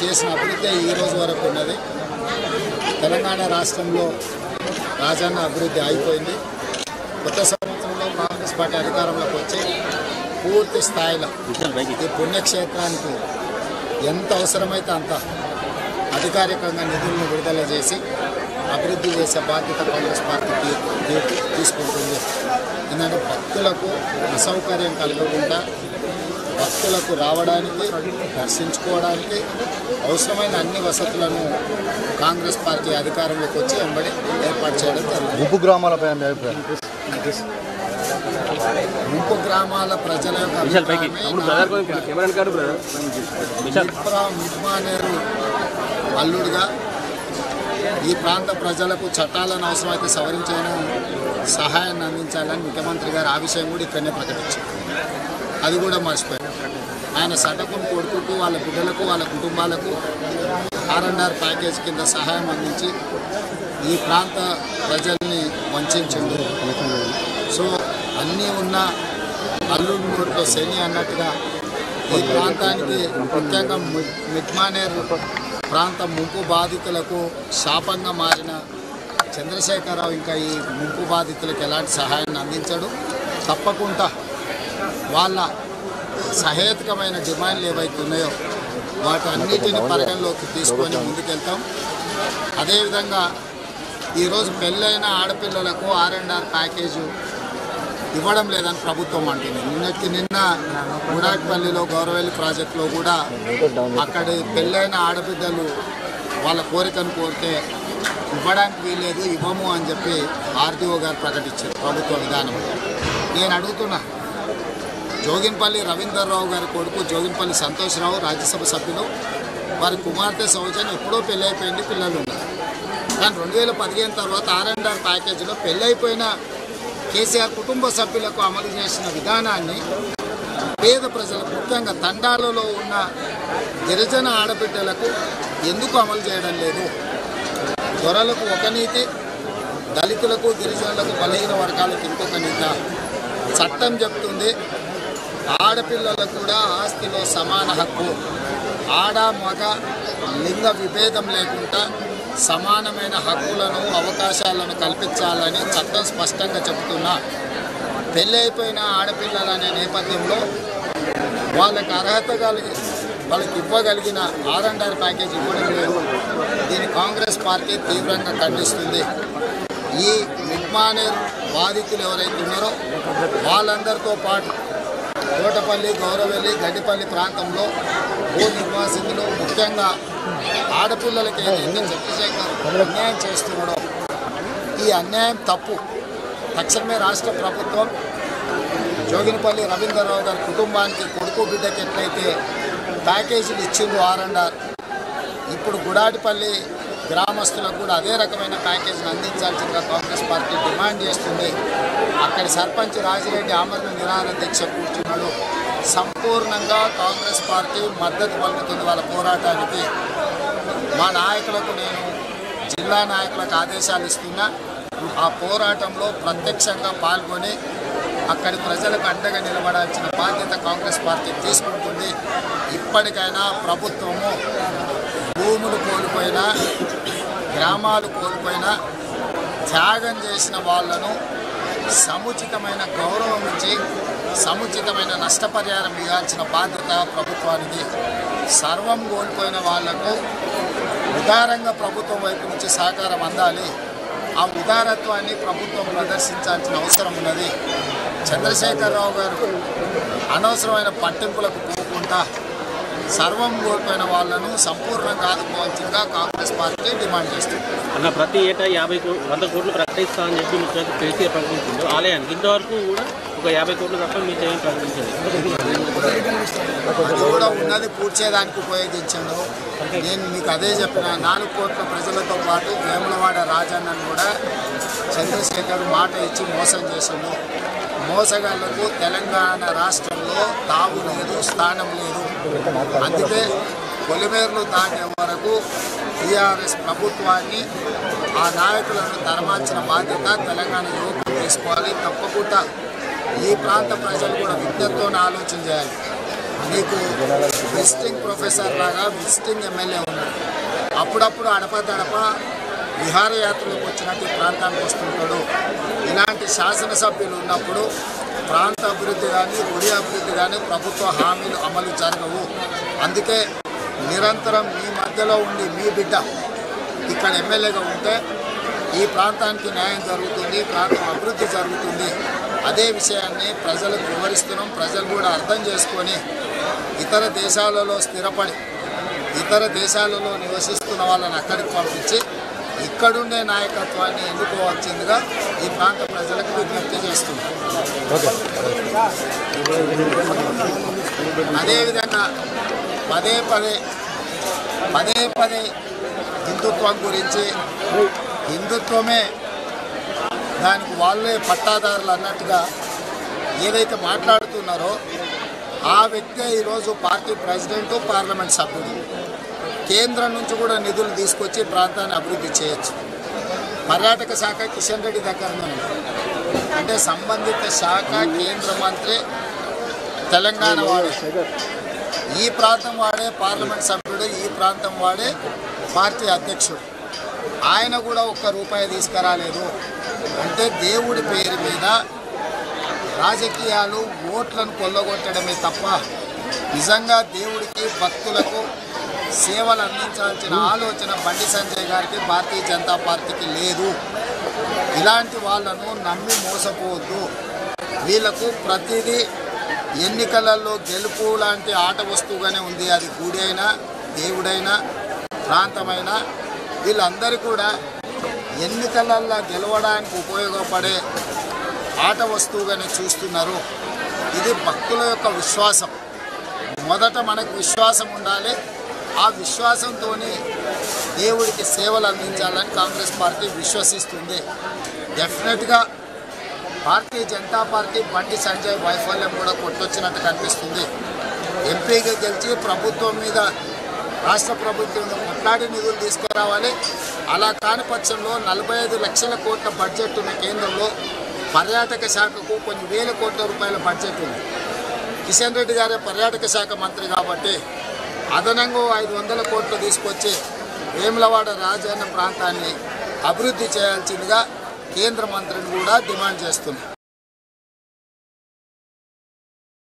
చేసిన అభివృద్ధి ఈ రోజు వరకు ఉన్నది తెలంగాణ రాష్ట్రంలో రాజన్న అభివృద్ధి అయిపోయింది కొత్త సంవత్సరంలో కాంగ్రెస్ పార్టీ అధికారంలోకి వచ్చి పూర్తి స్థాయిలో ఈ పుణ్యక్షేత్రానికి ఎంత అవసరమైతే అంత అధికారికంగా నిధులను విడుదల చేసి అభివృద్ధి చేసే బాధ్యత కాంగ్రెస్ పార్టీ తీ- తీ- తీసుకుంటుంది ఎందుకంటే భక్తులకు అసౌకర్యం కలగకుండా భక్తులకు రావడానికి దర్శించుకోవడానికి అవసరమైన అన్ని వసతులను కాంగ్రెస్ పార్టీ అధికారంలోకి వచ్చి వెంబడి ఏర్పాటు చేయడం జరిగింది గుంపు గ్రామాలపై మీ అభిప్రాయం ముంపు గ్రామాల ప్రజల యొక్క విశాల్ పైకి అభిప్రాయమే అప్పుడు బ్రదర్ కొంచెం కెమెరా కాదు బ్రదర్ విశాల్ మిత్రా మిత్మానేరు అల్లుడిగా ఈ ప్రాంత ప్రజలకు చట్టాలను అవసరమైతే సవరించడం సహాయాన్ని అందించాలని ముఖ్యమంత్రి గారు ఆ విషయం కూడా ఇక్కడనే ప్రకటించారు అది కూడా మర్చిపోయారు ఆయన సటకుని కొడుకుకు వాళ్ళ బిడ్డలకు వాళ్ళ కుటుంబాలకు ఆర్ఎన్ఆర్ ప్యాకేజ్ కింద సహాయం అందించి ఈ ప్రాంత ప్రజల్ని వంచిండు సో అన్నీ ఉన్న అల్లుడి నోట్లో శని అన్నట్టుగా ఈ ప్రాంతానికి ముఖ్యంగా మి- మిడ్మానేర్ ప్రాంత ముంపు బాధితులకు శాపంగా మారిన చంద్రశేఖరరావు ఇంకా ఈ ముంపు బాధితులకు ఎలాంటి సహాయాన్ని అందించడు తప్పకుండా వాళ్ళ సహేతుకమైన డిమాండ్లు ఏవైతే ఉన్నాయో వాటి అన్నిటిని పరిగణలోకి తీసుకొని ముందుకెళ్తాం అదేవిధంగా ఈరోజు పెళ్ళైన ఆడపిల్లలకు ఆర్ అండ్ ఆర్ ప్యాకేజు ఇవ్వడం లేదని ప్రభుత్వం అంటుంది నిన్నటి నిన్న గుడాట్పల్లిలో గౌరవెల్లి ప్రాజెక్టులో కూడా అక్కడి పెళ్ళైన ఆడబిడ్డలు వాళ్ళ కోరికను కోరితే ఇవ్వడానికి వీలేదు ఇవ్వము అని చెప్పి ఆర్డీఓ గారు ప్రకటించారు ప్రభుత్వ విధానం నేను అడుగుతున్నా జోగిన్పల్లి రవీందర్రావు గారి కొడుకు జోగిన్పల్లి సంతోష్రావు రాజ్యసభ సభ్యులు వారి కుమార్తె సౌజన్ ఎప్పుడో పెళ్ళి అయిపోయింది పిల్లలు ఉన్నారు కానీ రెండు వేల పదిహేను తర్వాత ఆర్ అండ్ ఆర్ ప్యాకేజీలో పెళ్ళైపోయిన కేసీఆర్ కుటుంబ సభ్యులకు అమలు చేసిన విధానాన్ని పేద ప్రజలకు ముఖ్యంగా తండాలలో ఉన్న గిరిజన ఆడబిడ్డలకు ఎందుకు అమలు చేయడం లేదు దొరలకు ఒక నీతి దళితులకు గిరిజనులకు బలహీన వర్గాలకు ఇంకొక నీత చట్టం చెప్తుంది ఆడపిల్లలకు కూడా ఆస్తిలో సమాన హక్కు ఆడ మగ లింగ విభేదం లేకుండా సమానమైన హక్కులను అవకాశాలను కల్పించాలని చట్టం స్పష్టంగా చెబుతున్నా పెళ్ళి అయిపోయిన ఆడపిల్లలు అనే నేపథ్యంలో వాళ్ళకి అర్హత కలిగి వాళ్ళకి ఇవ్వగలిగిన ఆర్ అండ్ ఆర్ ప్యాకేజ్ ఇవ్వడం లేదు దీన్ని కాంగ్రెస్ పార్టీ తీవ్రంగా ఖండిస్తుంది ఈ మిడ్మానేర్ బాధితులు ఎవరైతే ఉన్నారో వాళ్ళందరితో పాటు తోటపల్లి గౌరవెల్లి గడ్డిపల్లి ప్రాంతంలో భూ నిర్వాసితులు ముఖ్యంగా ఆడపిల్లలకి ఏదైతే చంద్రశేఖర్ అన్యాయం చేస్తున్నాడో ఈ అన్యాయం తప్పు తక్షణమే రాష్ట్ర ప్రభుత్వం జోగినపల్లి రవీంద్రరావు గారి కుటుంబానికి కొడుకు బిడ్డకి ఎట్లయితే ప్యాకేజీలు ఇచ్చిండ్రు ఆర్ అండ్ ఆర్ ఇప్పుడు గుడాటిపల్లి గ్రామస్తులకు కూడా అదే రకమైన ప్యాకేజీని అందించాల్సిందిగా కాంగ్రెస్ పార్టీ డిమాండ్ చేస్తుంది అక్కడి సర్పంచ్ రాజిరెడ్డి ఆమరణ నిరాహార దీక్ష కూర్చున్నాడు సంపూర్ణంగా కాంగ్రెస్ పార్టీ మద్దతు పలుకుతుంది వాళ్ళ పోరాటానికి మా నాయకులకు నేను జిల్లా నాయకులకు ఆదేశాలు ఇస్తున్నా ఆ పోరాటంలో ప్రత్యక్షంగా పాల్గొని అక్కడి ప్రజలకు అండగా నిలబడాల్సిన బాధ్యత కాంగ్రెస్ పార్టీ తీసుకుంటుంది ఇప్పటికైనా ప్రభుత్వము భూములు కోల్పోయినా గ్రామాలు కోల్పోయినా త్యాగం చేసిన వాళ్ళను సముచితమైన గౌరవం ఇచ్చి సముచితమైన నష్టపరిహారం ఇవ్వాల్సిన బాధ్యత ప్రభుత్వానికి సర్వం కోల్పోయిన వాళ్లకు ఉదారంగా ప్రభుత్వం వైపు నుంచి సహకారం అందాలి ఆ ఉదారత్వాన్ని ప్రభుత్వం ప్రదర్శించాల్సిన అవసరం ఉన్నది చంద్రశేఖరరావు గారు అనవసరమైన పట్టింపులకు పోకుండా సర్వం కోల్పోయిన వాళ్ళను సంపూర్ణంగా ఆదుకోవాల్సిందిగా కాంగ్రెస్ పార్టీ డిమాండ్ చేస్తుంది అన్న ప్రతి ఏటా యాభై కో వంద కోట్లు ప్రకటిస్తా అని చెప్పి ముఖ్యమంత్రి కేసీఆర్ ప్రకటించిండు ఆలయానికి ఇంతవరకు కూడా ఒక యాభై కోట్లు తప్ప మీరు ఏం ప్రకటించలేదు అది కూడా ఉన్నది పూడ్చేదానికి ఉపయోగించాడు నేను మీకు అదే చెప్పిన నాలుగు కోట్ల ప్రజలతో పాటు వేములవాడ రాజన్నను కూడా చంద్రశేఖర్ మాట ఇచ్చి మోసం చేసిండు మోసగాళ్లకు తెలంగాణ రాష్ట్రంలో తావు లేదు స్థానం లేదు అందుకే పొలిమేర్లు దాటే వరకు టీఆర్ఎస్ ప్రభుత్వాన్ని ఆ నాయకులను తరమాల్సిన బాధ్యత తెలంగాణ యువకులు తీసుకోవాలి తప్పకుండా ఈ ప్రాంత ప్రజలు కూడా విజ్ఞతతో ఆలోచన చేయాలి నీకు విజిటింగ్ ప్రొఫెసర్ లాగా విజిటింగ్ ఎమ్మెల్యే ఉన్నాడు అప్పుడప్పుడు అడపదడప విహారయాత్రలకు వచ్చినట్టు ఈ ప్రాంతానికి వస్తుంటాడు ఇలాంటి శాసనసభ్యులు ఉన్నప్పుడు ప్రాంత అభివృద్ధి కానీ గుడి అభివృద్ధి కానీ ప్రభుత్వ హామీలు అమలు జరగవు అందుకే నిరంతరం మీ మధ్యలో ఉండి మీ బిడ్డ ఇక్కడ ఎమ్మెల్యేగా ఉంటే ఈ ప్రాంతానికి న్యాయం జరుగుతుంది ప్రాంతం అభివృద్ధి జరుగుతుంది అదే విషయాన్ని ప్రజలకు వివరిస్తున్నాం ప్రజలు కూడా అర్థం చేసుకొని ఇతర దేశాలలో స్థిరపడి ఇతర దేశాలలో నివసిస్తున్న వాళ్ళని అక్కడికి పంపించి ఇక్కడుండే నాయకత్వాన్ని ఎన్నుకోవాల్సిందిగా ఈ ప్రాంత ప్రజలకు విజ్ఞప్తి చేస్తున్నాం అదేవిధంగా పదే పదే పదే పదే హిందుత్వం గురించి హిందుత్వమే దానికి వాళ్ళే పట్టాదారులు అన్నట్టుగా ఏదైతే మాట్లాడుతున్నారో ఆ వ్యక్తే ఈరోజు పార్టీ ప్రెసిడెంట్ పార్లమెంట్ సభ్యుడు కేంద్రం నుంచి కూడా నిధులు తీసుకొచ్చి ప్రాంతాన్ని అభివృద్ధి చేయొచ్చు పర్యాటక శాఖ కిషన్ రెడ్డి దగ్గరనే ఉంది అంటే సంబంధిత శాఖ కేంద్ర మంత్రి తెలంగాణ వాడే ఈ ప్రాంతం వాడే పార్లమెంట్ సభ్యుడు ఈ ప్రాంతం వాడే పార్టీ అధ్యక్షుడు ఆయన కూడా ఒక్క రూపాయి తీసుకురాలేదు అంటే దేవుడి పేరు మీద రాజకీయాలు ఓట్లను కొల్లగొట్టడమే తప్ప నిజంగా దేవుడికి భక్తులకు సేవలు అందించాల్సిన ఆలోచన బండి సంజయ్ గారికి భారతీయ జనతా పార్టీకి లేదు ఇలాంటి వాళ్ళను నమ్మి మోసపోవద్దు వీళ్ళకు ప్రతిదీ ఎన్నికలలో గెలుపు లాంటి ఆట వస్తువుగానే ఉంది అది గుడి అయినా దేవుడైనా ప్రాంతమైనా వీళ్ళందరూ కూడా ఎన్నికలల్లో గెలవడానికి ఉపయోగపడే ఆట వస్తువుగానే చూస్తున్నారు ఇది భక్తుల యొక్క విశ్వాసం మొదట మనకు విశ్వాసం ఉండాలి ఆ విశ్వాసంతో దేవుడికి సేవలు అందించాలని కాంగ్రెస్ పార్టీ విశ్వసిస్తుంది డెఫినెట్గా భారతీయ జనతా పార్టీ బండి సంజయ్ వైఫల్యం కూడా కొట్టొచ్చినట్టు కనిపిస్తుంది ఎంపీగా గెలిచి ప్రభుత్వం మీద రాష్ట్ర ప్రభుత్వం మీద కొట్లాడి నిధులు తీసుకురావాలి అలా కాని పక్షంలో నలభై ఐదు లక్షల కోట్ల బడ్జెట్ ఉన్న కేంద్రంలో పర్యాటక శాఖకు కొన్ని వేల కోట్ల రూపాయల బడ్జెట్ ఉంది కిషన్ రెడ్డి గారే పర్యాటక శాఖ మంత్రి కాబట్టి అదనంగా ఐదు వందల కోట్లు తీసుకొచ్చి వేములవాడ రాజన్న ప్రాంతాన్ని అభివృద్ధి చేయాల్సిందిగా కేంద్ర మంత్రిని కూడా డిమాండ్ చేస్తుంది